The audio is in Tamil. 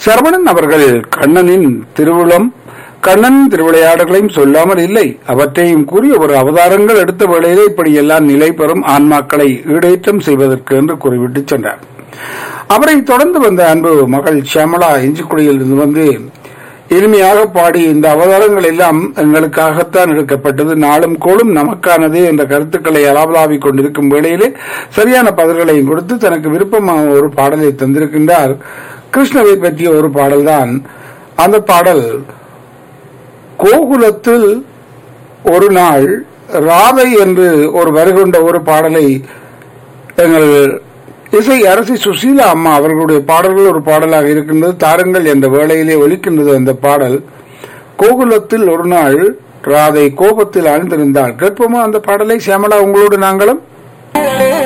சரவணன் அவர்கள் கண்ணனின் திருவுளம் கண்ணன் திருவிளையாடுகளையும் சொல்லாமல் இல்லை அவற்றையும் கூறி ஒரு அவதாரங்கள் எடுத்த வேளையிலே இப்படியெல்லாம் நிலை பெறும் ஆன்மாக்களை ஈடேற்றம் செய்வதற்கு என்று கூறிவிட்டு சென்றார் அவரை தொடர்ந்து வந்த அன்பு மகள் ஷியாமலா இஞ்சிக்குடியில் இருந்து வந்து இனிமையாக பாடி இந்த அவதாரங்கள் எல்லாம் எங்களுக்காகத்தான் எடுக்கப்பட்டது நாளும் கோளும் நமக்கானது என்ற கருத்துக்களை அலாவலாவிக் கொண்டிருக்கும் வேளையிலே சரியான பதில்களையும் கொடுத்து தனக்கு விருப்பமான ஒரு பாடலை தந்திருக்கின்றார் கிருஷ்ணவை பற்றிய ஒரு பாடல்தான் அந்த பாடல் கோகுலத்தில் ஒரு நாள் ராதை என்று ஒரு வருகின்ற ஒரு பாடலை எங்கள் இசை அரசி சுசீலா அம்மா அவர்களுடைய பாடல்கள் ஒரு பாடலாக இருக்கின்றது தாருங்கள் என்ற வேளையிலே ஒலிக்கின்றது அந்த பாடல் கோகுலத்தில் ஒரு நாள் ராதை கோபத்தில் ஆழ்ந்திருந்தாள் கேட்போமா அந்த பாடலை சியாமலா உங்களோடு நாங்களும்